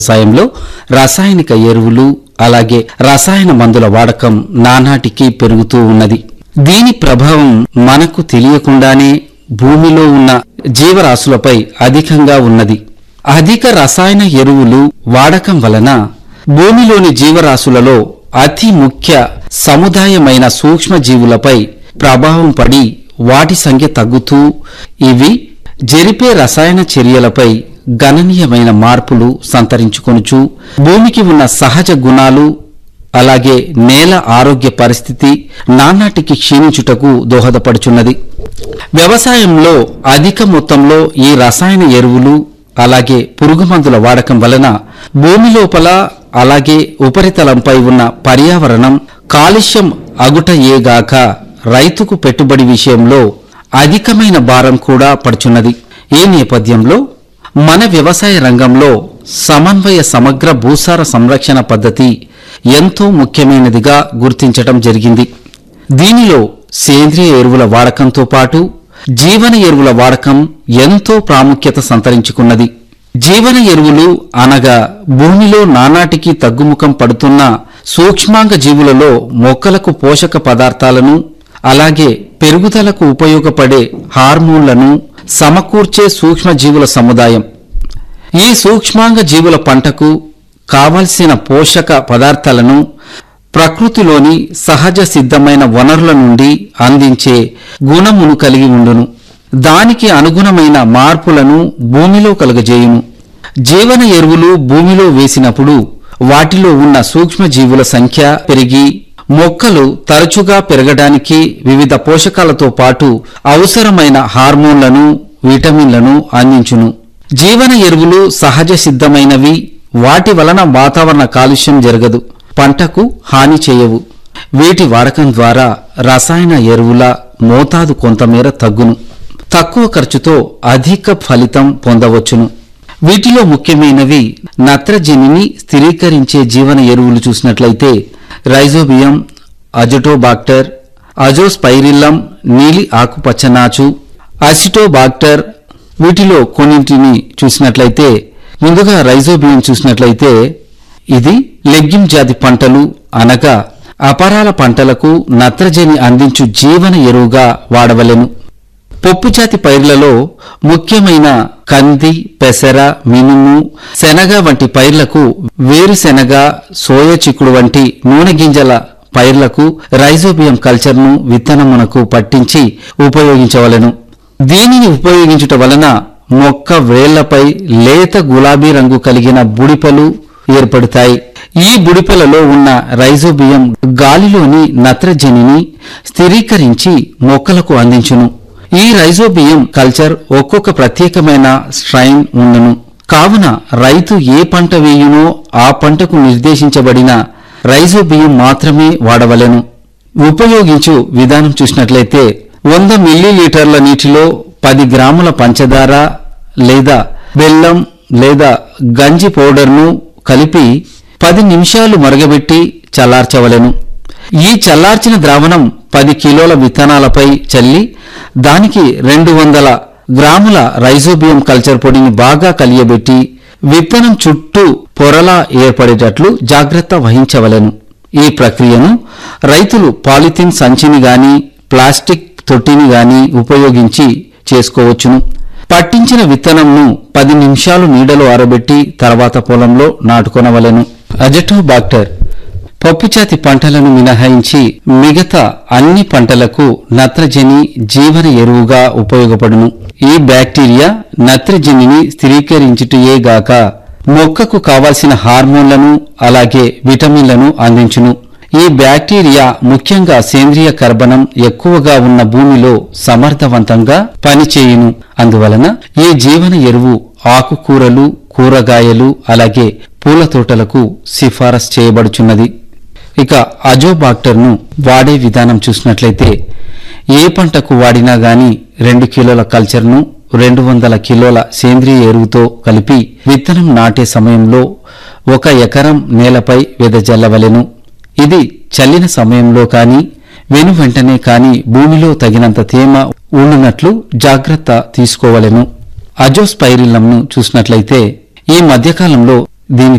వ్యవసాయంలో రసాయనిక ఎరువులు అలాగే రసాయన మందుల వాడకం నానాటికి పెరుగుతూ ఉన్నది దీని ప్రభావం మనకు తెలియకుండానే భూమిలో ఉన్న జీవరాశులపై అధికంగా ఉన్నది అధిక రసాయన ఎరువులు వాడకం వలన భూమిలోని జీవరాశులలో అతి ముఖ్య సముదాయమైన సూక్ష్మజీవులపై ప్రభావం పడి వాటి సంఖ్య తగ్గుతూ ఇవి జరిపే రసాయన చర్యలపై గణనీయమైన మార్పులు సంతరించుకొనుచు భూమికి ఉన్న సహజ గుణాలు అలాగే నేల ఆరోగ్య పరిస్థితి నానాటికి క్షీణించుటకు దోహదపడుచున్నది వ్యవసాయంలో అధిక మొత్తంలో ఈ రసాయన ఎరువులు అలాగే పురుగుమందుల వాడకం వలన భూమి లోపల అలాగే ఉపరితలంపై ఉన్న పర్యావరణం కాలుష్యం అగుటయేగాక రైతుకు పెట్టుబడి విషయంలో అధికమైన భారం కూడా పడుచున్నది ఈ నేపథ్యంలో మన వ్యవసాయ రంగంలో సమన్వయ సమగ్ర భూసార సంరక్షణ పద్ధతి ఎంతో ముఖ్యమైనదిగా గుర్తించటం జరిగింది దీనిలో సేంద్రియ ఎరువుల వాడకంతో పాటు జీవన ఎరువుల వాడకం ఎంతో ప్రాముఖ్యత సంతరించుకున్నది జీవన ఎరువులు అనగా భూమిలో నానాటికి తగ్గుముఖం పడుతున్న సూక్ష్మాంగ జీవులలో మొక్కలకు పోషక పదార్థాలను అలాగే పెరుగుదలకు ఉపయోగపడే హార్మోన్లను సమకూర్చే సూక్ష్మజీవుల సముదాయం ఈ సూక్ష్మాంగ జీవుల పంటకు కావలసిన పోషక పదార్థాలను ప్రకృతిలోని సహజ సిద్ధమైన వనరుల నుండి అందించే గుణమును కలిగి ఉండును దానికి అనుగుణమైన మార్పులను భూమిలో కలుగజేయును జీవన ఎరువులు భూమిలో వేసినప్పుడు వాటిలో ఉన్న సూక్ష్మజీవుల సంఖ్య పెరిగి మొక్కలు తరచుగా పెరగడానికి వివిధ పోషకాలతో పాటు అవసరమైన హార్మోన్లను విటమిన్లను అందించును జీవన ఎరువులు సహజ సిద్ధమైనవి వాటి వలన వాతావరణ కాలుష్యం జరగదు పంటకు హాని చేయవు వీటి వాడకం ద్వారా రసాయన ఎరువుల మోతాదు కొంతమేర తగ్గును తక్కువ ఖర్చుతో అధిక ఫలితం పొందవచ్చును వీటిలో ముఖ్యమైనవి నత్రజనిని స్థిరీకరించే జీవన ఎరువులు చూసినట్లయితే రైజోబియం అజటోబాక్టర్ అజోస్పైరిల్లం నీలి ఆకుపచ్చనాచు అసిటోబాక్టర్ వీటిలో కొన్నింటిని చూసినట్లయితే ముందుగా రైజోబియం చూసినట్లయితే ఇది లెగ్గిం జాతి పంటలు అనగా అపరాల పంటలకు నత్రజని అందించు జీవన ఎరువుగా వాడవలెను పప్పు జాతి పైర్లలో ముఖ్యమైన కంది పెసర మినుము శనగ వంటి పైర్లకు వేరుశెనగ సోయ చిక్కుడు వంటి నూనె గింజల పైర్లకు రైజోబియం కల్చర్ను విత్తనమునకు పట్టించి ఉపయోగించవలెను దీనిని ఉపయోగించుట వలన మొక్క వేళ్లపై లేత గులాబీ రంగు కలిగిన బుడిపలు ఏర్పడతాయి ఈ బుడిపలలో ఉన్న రైజోబియం గాలిలోని నత్రజనిని స్థిరీకరించి మొక్కలకు అందించును ఈ రైజోబియం కల్చర్ ఒక్కొక్క ప్రత్యేకమైన స్ట్రైన్ ఉండును కావున రైతు ఏ పంట వేయునో ఆ పంటకు నిర్దేశించబడిన రైజోబియం మాత్రమే వాడవలెను ఉపయోగించు విధానం చూసినట్లయితే వంద మిల్లీలీటర్ల నీటిలో పది గ్రాముల పంచదార లేదా బెల్లం లేదా గంజి పౌడర్ను కలిపి పది నిమిషాలు మరగబెట్టి చల్లార్చవలెను ఈ చల్లార్చిన ద్రావణం పది కిలోల విత్తనాలపై చల్లి దానికి రెండు వందల గ్రాముల రైజోబియం కల్చర్ పొడిని బాగా కలియబెట్టి విత్తనం చుట్టూ పొరలా ఏర్పడేటట్లు జాగ్రత్త వహించవలెను ఈ ప్రక్రియను రైతులు పాలిథిన్ సంచిని గాని ప్లాస్టిక్ తొట్టిని గాని ఉపయోగించి చేసుకోవచ్చును పట్టించిన విత్తనంను పది నిమిషాలు నీడలో ఆరబెట్టి తర్వాత పొలంలో నాటుకొనవలెను అజటోబాక్టర్ పప్పుచాతి పంటలను మినహాయించి మిగతా అన్ని పంటలకు నత్రజని జీవన ఎరువుగా ఉపయోగపడును ఈ బ్యాక్టీరియా నత్రజనిని స్థిరీకరించుటయేగాక మొక్కకు కావాల్సిన హార్మోన్లను అలాగే విటమిన్లను అందించును ఈ బ్యాక్టీరియా ముఖ్యంగా సేంద్రియ కర్బనం ఎక్కువగా ఉన్న భూమిలో సమర్థవంతంగా పనిచేయును అందువలన ఈ జీవన ఎరువు ఆకుకూరలు కూరగాయలు అలాగే పూల తోటలకు సిఫారసు చేయబడుచున్నది ఇక అజోబాక్టర్ను వాడే విధానం చూసినట్లయితే ఏ పంటకు వాడినా గాని రెండు కిలోల కల్చర్ను రెండు వందల కిలోల సేంద్రియ ఎరువుతో కలిపి విత్తనం నాటే సమయంలో ఒక ఎకరం నేలపై వెదజల్లవలెను ఇది చల్లిన సమయంలో కాని వెను వెంటనే కాని భూమిలో తగినంత తేమ ఉండునట్లు జాగ్రత్త తీసుకోవలెను అజోస్పైరిల్లంను చూసినట్లయితే ఈ మధ్యకాలంలో దీని